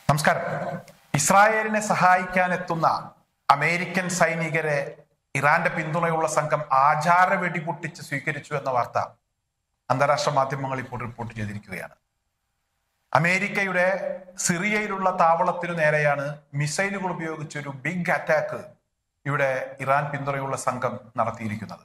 നമസ്കാരം ഇസ്രായേലിനെ സഹായിക്കാൻ എത്തുന്ന അമേരിക്കൻ സൈനികരെ ഇറാന്റെ പിന്തുണയുള്ള സംഘം ആചാര വെടിപൊട്ടിച്ച് സ്വീകരിച്ചു എന്ന വാർത്ത അന്താരാഷ്ട്ര മാധ്യമങ്ങൾ ഇപ്പോൾ റിപ്പോർട്ട് ചെയ്തിരിക്കുകയാണ് അമേരിക്കയുടെ സിറിയയിലുള്ള താവളത്തിനു നേരെയാണ് മിസൈലുകൾ ഉപയോഗിച്ച് ഒരു ബിഗ് അറ്റാക്ക് ഇവിടെ ഇറാൻ പിന്തുണയുള്ള സംഘം നടത്തിയിരിക്കുന്നത്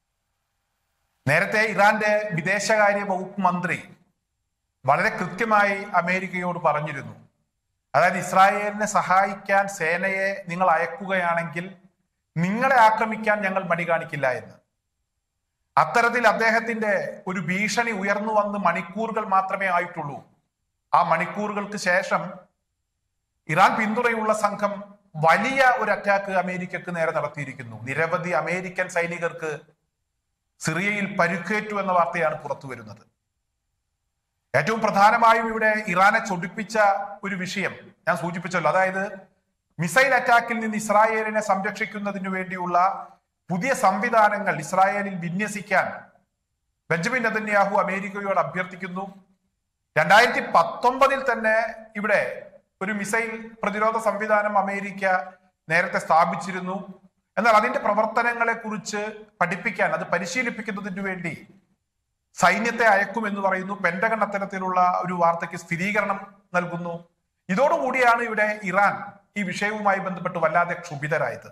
നേരത്തെ ഇറാന്റെ വിദേശകാര്യ വകുപ്പ് മന്ത്രി വളരെ കൃത്യമായി അമേരിക്കയോട് പറഞ്ഞിരുന്നു അതായത് ഇസ്രായേലിനെ സഹായിക്കാൻ സേനയെ നിങ്ങൾ അയക്കുകയാണെങ്കിൽ നിങ്ങളെ ആക്രമിക്കാൻ ഞങ്ങൾ മടി കാണിക്കില്ല എന്ന് അത്തരത്തിൽ അദ്ദേഹത്തിന്റെ ഒരു ഭീഷണി ഉയർന്നു വന്ന് മണിക്കൂറുകൾ മാത്രമേ ആയിട്ടുള്ളൂ ആ മണിക്കൂറുകൾക്ക് ശേഷം ഇറാൻ പിന്തുണയുള്ള സംഘം വലിയ ഒരു അറ്റാക്ക് അമേരിക്കക്ക് നേരെ നടത്തിയിരിക്കുന്നു നിരവധി അമേരിക്കൻ സൈനികർക്ക് സിറിയയിൽ പരുക്കേറ്റു എന്ന വാർത്തയാണ് പുറത്തു വരുന്നത് ഏറ്റവും പ്രധാനമായും ഇവിടെ ഇറാനെ ചൊടിപ്പിച്ച ഒരു വിഷയം ഞാൻ സൂചിപ്പിച്ചല്ലോ അതായത് മിസൈൽ അറ്റാക്കിൽ നിന്ന് ഇസ്രായേലിനെ സംരക്ഷിക്കുന്നതിനു വേണ്ടിയുള്ള പുതിയ സംവിധാനങ്ങൾ ഇസ്രായേലിൽ വിന്യസിക്കാൻ ബെഞ്ചമിൻ നെതന്യാഹു അമേരിക്കയോട് അഭ്യർത്ഥിക്കുന്നു രണ്ടായിരത്തി പത്തൊമ്പതിൽ തന്നെ ഇവിടെ ഒരു മിസൈൽ പ്രതിരോധ സംവിധാനം അമേരിക്ക നേരത്തെ സ്ഥാപിച്ചിരുന്നു എന്നാൽ അതിന്റെ പ്രവർത്തനങ്ങളെ കുറിച്ച് പഠിപ്പിക്കാൻ അത് പരിശീലിപ്പിക്കുന്നതിന് വേണ്ടി സൈന്യത്തെ അയക്കുമെന്ന് പറയുന്നു പെന്റഗൺ അത്തരത്തിലുള്ള ഒരു വാർത്തയ്ക്ക് സ്ഥിരീകരണം നൽകുന്നു ഇതോടുകൂടിയാണ് ഇവിടെ ഇറാൻ ഈ വിഷയവുമായി ബന്ധപ്പെട്ട് വല്ലാതെ ക്ഷുഭിതരായത്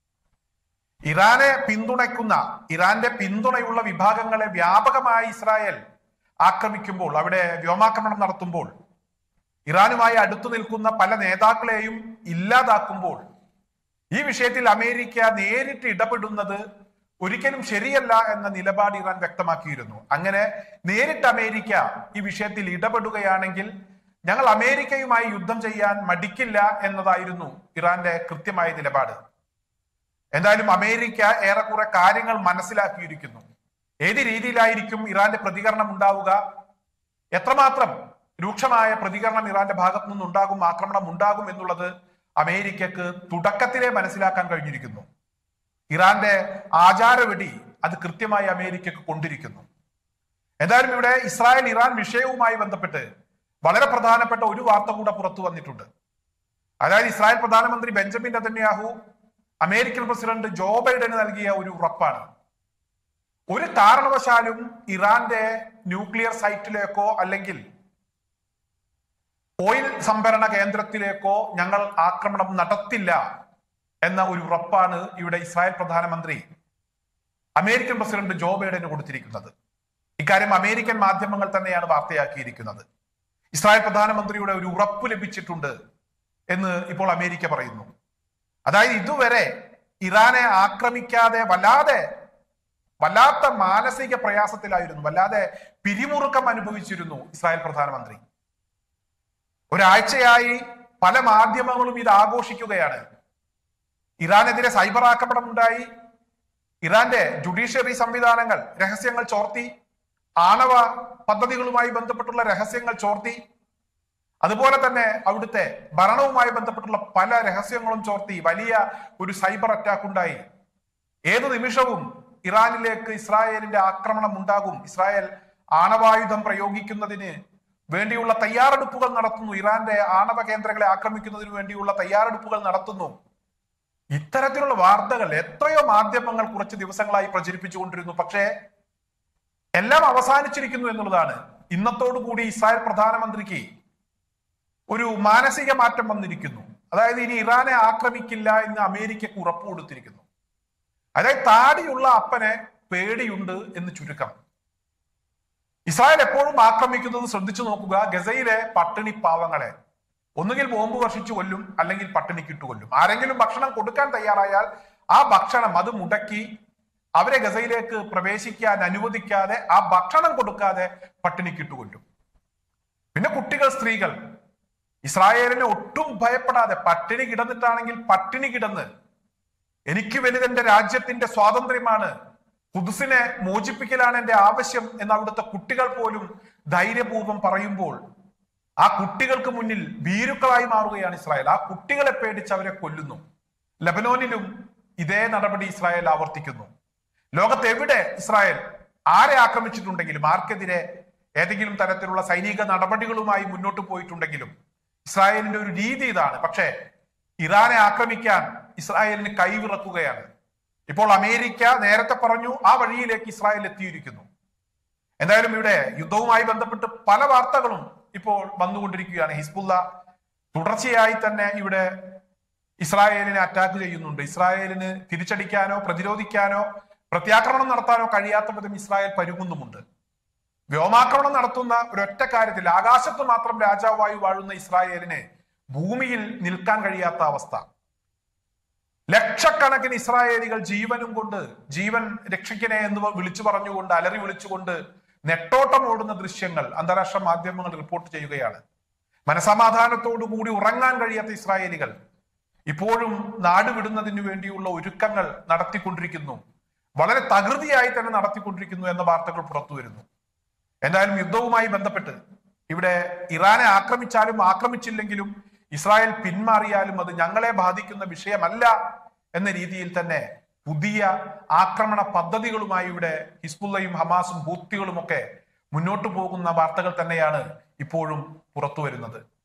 ഇറാനെ പിന്തുണയ്ക്കുന്ന ഇറാന്റെ പിന്തുണയുള്ള വിഭാഗങ്ങളെ വ്യാപകമായി ഇസ്രായേൽ ആക്രമിക്കുമ്പോൾ അവിടെ വ്യോമാക്രമണം നടത്തുമ്പോൾ ഇറാനുമായി അടുത്തു നിൽക്കുന്ന പല നേതാക്കളെയും ഇല്ലാതാക്കുമ്പോൾ ഈ വിഷയത്തിൽ അമേരിക്ക നേരിട്ട് ഇടപെടുന്നത് ഒരിക്കലും ശരിയല്ല എന്ന നിലപാട് ഇറാൻ വ്യക്തമാക്കിയിരുന്നു അങ്ങനെ നേരിട്ട് അമേരിക്ക ഈ വിഷയത്തിൽ ഇടപെടുകയാണെങ്കിൽ ഞങ്ങൾ അമേരിക്കയുമായി യുദ്ധം ചെയ്യാൻ മടിക്കില്ല എന്നതായിരുന്നു ഇറാന്റെ കൃത്യമായ നിലപാട് എന്തായാലും അമേരിക്ക ഏറെക്കുറെ കാര്യങ്ങൾ മനസ്സിലാക്കിയിരിക്കുന്നു ഏത് രീതിയിലായിരിക്കും ഇറാന്റെ പ്രതികരണം ഉണ്ടാവുക എത്രമാത്രം രൂക്ഷമായ പ്രതികരണം ഇറാന്റെ ഭാഗത്തു നിന്നുണ്ടാകും ആക്രമണം ഉണ്ടാകും എന്നുള്ളത് അമേരിക്കക്ക് തുടക്കത്തിലെ മനസ്സിലാക്കാൻ കഴിഞ്ഞിരിക്കുന്നു ഇറാന്റെ ആചാരവെടി അത് കൃത്യമായി അമേരിക്കക്ക് കൊണ്ടിരിക്കുന്നു എന്തായാലും ഇവിടെ ഇസ്രായേൽ ഇറാൻ വിഷയവുമായി ബന്ധപ്പെട്ട് വളരെ പ്രധാനപ്പെട്ട ഒരു വാർത്ത കൂടെ പുറത്തു വന്നിട്ടുണ്ട് അതായത് ഇസ്രായേൽ പ്രധാനമന്ത്രി Benjamin Netanyahu American president Joe ബൈഡന് നൽകിയ ഒരു ഉറപ്പാണ് ഒരു കാരണവശാലും ഇറാന്റെ ന്യൂക്ലിയർ സൈറ്റിലേക്കോ അല്ലെങ്കിൽ ഓയിൽ സംഭരണ കേന്ദ്രത്തിലേക്കോ ഞങ്ങൾ ആക്രമണം നടത്തില്ല എന്ന ഒരു ഉറപ്പാണ് ഇവിടെ ഇസ്രായേൽ പ്രധാനമന്ത്രി അമേരിക്കൻ പ്രസിഡന്റ് ജോ ബൈഡന് കൊടുത്തിരിക്കുന്നത് ഇക്കാര്യം അമേരിക്കൻ മാധ്യമങ്ങൾ തന്നെയാണ് വാർത്തയാക്കിയിരിക്കുന്നത് ഇസ്രായേൽ പ്രധാനമന്ത്രിയുടെ ഒരു ഉറപ്പ് ലഭിച്ചിട്ടുണ്ട് എന്ന് ഇപ്പോൾ അമേരിക്ക പറയുന്നു അതായത് ഇതുവരെ ഇറാനെ ആക്രമിക്കാതെ വല്ലാതെ വല്ലാത്ത മാനസിക പ്രയാസത്തിലായിരുന്നു വല്ലാതെ പിരിമുറുക്കം അനുഭവിച്ചിരുന്നു ഇസ്രായേൽ പ്രധാനമന്ത്രി ഒരാഴ്ചയായി പല മാധ്യമങ്ങളും ഇത് ആഘോഷിക്കുകയാണ് ഇറാനെതിരെ സൈബർ ആക്രമണം ഉണ്ടായി ഇറാന്റെ ജുഡീഷ്യറി സംവിധാനങ്ങൾ രഹസ്യങ്ങൾ ചോർത്തി ആണവ പദ്ധതികളുമായി ബന്ധപ്പെട്ടുള്ള രഹസ്യങ്ങൾ ചോർത്തി അതുപോലെ തന്നെ അവിടുത്തെ ഭരണവുമായി ബന്ധപ്പെട്ടുള്ള പല രഹസ്യങ്ങളും ചോർത്തി വലിയ ഒരു സൈബർ അറ്റാക്ക് ഉണ്ടായി ഏതു നിമിഷവും ഇറാനിലേക്ക് ഇസ്രായേലിന്റെ ആക്രമണം ഉണ്ടാകും ഇസ്രായേൽ ആണവായുധം പ്രയോഗിക്കുന്നതിന് വേണ്ടിയുള്ള തയ്യാറെടുപ്പുകൾ നടത്തുന്നു ഇറാന്റെ ആണവ കേന്ദ്രങ്ങളെ ആക്രമിക്കുന്നതിന് വേണ്ടിയുള്ള തയ്യാറെടുപ്പുകൾ നടത്തുന്നു ഇത്തരത്തിലുള്ള വാർത്തകൾ എത്രയോ മാധ്യമങ്ങൾ കുറച്ച് ദിവസങ്ങളായി പ്രചരിപ്പിച്ചുകൊണ്ടിരുന്നു പക്ഷേ എല്ലാം അവസാനിച്ചിരിക്കുന്നു എന്നുള്ളതാണ് ഇന്നത്തോടുകൂടി ഇസ്രായേൽ പ്രധാനമന്ത്രിക്ക് ഒരു മാനസിക മാറ്റം വന്നിരിക്കുന്നു അതായത് ഇനി ഇറാനെ ആക്രമിക്കില്ല എന്ന് അമേരിക്കക്ക് ഉറപ്പ് കൊടുത്തിരിക്കുന്നു അതായത് താടിയുള്ള അപ്പനെ പേടിയുണ്ട് എന്ന് ചുരുക്കം ഇസ്രായേൽ എപ്പോഴും ആക്രമിക്കുന്നത് ശ്രദ്ധിച്ചു നോക്കുക ഗസയിലെ പട്ടിണി പാവങ്ങളെ ഒന്നുകിൽ ബോംബ് വർഷിച്ചു കൊല്ലും അല്ലെങ്കിൽ പട്ടിണിക്കിട്ട് കൊല്ലും ആരെങ്കിലും ഭക്ഷണം കൊടുക്കാൻ തയ്യാറായാൽ ആ ഭക്ഷണം അത് മുടക്കി അവരെ ഗസയിലേക്ക് പ്രവേശിക്കാൻ അനുവദിക്കാതെ ആ ഭക്ഷണം കൊടുക്കാതെ പട്ടിണിക്കിട്ട് കൊല്ലും പിന്നെ കുട്ടികൾ സ്ത്രീകൾ ഇസ്രായേലിനെ ഒട്ടും ഭയപ്പെടാതെ പട്ടിണി കിടന്നിട്ടാണെങ്കിൽ പട്ടിണി കിടന്ന് എനിക്ക് വലുത് എന്റെ രാജ്യത്തിന്റെ സ്വാതന്ത്ര്യമാണ് കുതുസിനെ മോചിപ്പിക്കലാണ് എന്റെ ആവശ്യം എന്ന് അവിടുത്തെ കുട്ടികൾ പോലും ധൈര്യപൂർവ്വം പറയുമ്പോൾ ആ കുട്ടികൾക്ക് മുന്നിൽ ഭീരുക്കളായി മാറുകയാണ് ഇസ്രായേൽ ആ കുട്ടികളെ പേടിച്ച് അവരെ കൊല്ലുന്നു ലബനോനിലും ഇതേ നടപടി ഇസ്രായേൽ ആവർത്തിക്കുന്നു ലോകത്ത് എവിടെ ഇസ്രായേൽ ആരെ ആക്രമിച്ചിട്ടുണ്ടെങ്കിലും ആർക്കെതിരെ ഏതെങ്കിലും തരത്തിലുള്ള സൈനിക നടപടികളുമായി മുന്നോട്ട് പോയിട്ടുണ്ടെങ്കിലും ഇസ്രായേലിന്റെ ഒരു രീതി ഇതാണ് പക്ഷേ ഇറാനെ ആക്രമിക്കാൻ ഇസ്രായേലിന് കൈവിറക്കുകയാണ് ഇപ്പോൾ അമേരിക്ക നേരത്തെ പറഞ്ഞു ആ വഴിയിലേക്ക് ഇസ്രായേൽ എത്തിയിരിക്കുന്നു എന്തായാലും ഇവിടെ യുദ്ധവുമായി ബന്ധപ്പെട്ട് പല വാർത്തകളും ഇപ്പോൾ വന്നുകൊണ്ടിരിക്കുകയാണ് ഹിസ്ബുള്ള തുടർച്ചയായി തന്നെ ഇവിടെ ഇസ്രായേലിനെ അറ്റാക്ക് ചെയ്യുന്നുണ്ട് ഇസ്രായേലിന് തിരിച്ചടിക്കാനോ പ്രതിരോധിക്കാനോ പ്രത്യാക്രമണം നടത്താനോ കഴിയാത്ത വിധം ഇസ്രായേൽ പരുങ്ങുന്നുമുണ്ട് വ്യോമാക്രമണം നടത്തുന്ന ഒരൊറ്റ കാര്യത്തിൽ ആകാശത്ത് മാത്രം രാജാവായി വാഴുന്ന ഇസ്രായേലിന് ഭൂമിയിൽ നിൽക്കാൻ കഴിയാത്ത അവസ്ഥ ലക്ഷക്കണക്കിന് ഇസ്രായേലികൾ ജീവനും കൊണ്ട് ജീവൻ രക്ഷിക്കണേ എന്ന് വിളിച്ചു പറഞ്ഞുകൊണ്ട് അലറി വിളിച്ചുകൊണ്ട് നെട്ടോട്ടം ഓടുന്ന ദൃശ്യങ്ങൾ അന്താരാഷ്ട്ര മാധ്യമങ്ങൾ റിപ്പോർട്ട് ചെയ്യുകയാണ് മനസമാധാനത്തോടു കൂടി ഉറങ്ങാൻ കഴിയാത്ത ഇസ്രായേലികൾ ഇപ്പോഴും നാട് വിടുന്നതിന് വേണ്ടിയുള്ള ഒരുക്കങ്ങൾ നടത്തിക്കൊണ്ടിരിക്കുന്നു വളരെ തകൃതിയായി തന്നെ നടത്തിക്കൊണ്ടിരിക്കുന്നു എന്ന വാർത്തകൾ പുറത്തു വരുന്നു എന്തായാലും യുദ്ധവുമായി ബന്ധപ്പെട്ട് ഇവിടെ ഇറാനെ ആക്രമിച്ചാലും ആക്രമിച്ചില്ലെങ്കിലും ഇസ്രായേൽ പിന്മാറിയാലും അത് ഞങ്ങളെ ബാധിക്കുന്ന വിഷയമല്ല എന്ന രീതിയിൽ തന്നെ പുതിയ ആക്രമണ പദ്ധതികളുമായി ഇവിടെ ഹിസ്ബുള്ളയും ഹമാസും ഹൂത്തികളും ഒക്കെ മുന്നോട്ട് പോകുന്ന വാർത്തകൾ തന്നെയാണ് ഇപ്പോഴും പുറത്തു വരുന്നത്